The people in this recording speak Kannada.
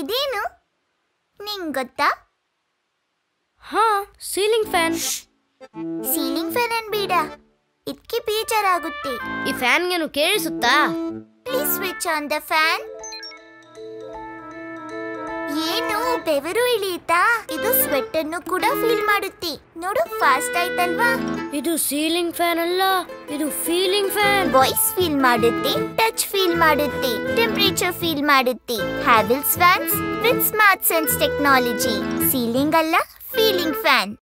ಇದೇನು ನಿಂಗ್ ಗೊತ್ತಾ ಹಾ ಸೀಲಿಂಗ್ ಫ್ಯಾನ್ ಸೀಲಿಂಗ್ ಫ್ಯಾನ್ ಅನ್ಬೇಡ ಇದಕ್ಕೆ ಬೇಜಾರಾಗುತ್ತೆ ಈ ಫ್ಯಾನ್ಗೇನು ಕೇಳಿಸುತ್ತಾ please switch on the fan ಏನು ಬೆವರು ಇಳಿಯುತ್ತಾ ಇದು ಸ್ವೆಟ್ ಅನ್ನು ಕೂಡ ಫೀಲ್ ಮಾಡುತ್ತೆ ನೋಡು ಫಾಸ್ಟ್ ಆಯ್ತಲ್ವಾ ಇದು ಸೀಲಿಂಗ್ ಫ್ಯಾನ್ ಅಲ್ಲ ಇದು ಫೀಲಿಂಗ್ ಫ್ಯಾನ್ ವಾಯ್ಸ್ ಫೀಲ್ ಮಾಡುತ್ತೆ ಟಚ್ ಫೀಲ್ ಮಾಡುತ್ತೆ ಟೆಂಪರೇಚರ್ ಫೀಲ್ ಮಾಡುತ್ತೆ Havells fans with smart sense technology ceiling ಅಲ್ಲ ಫೀಲಿಂಗ್ ಫ್ಯಾನ್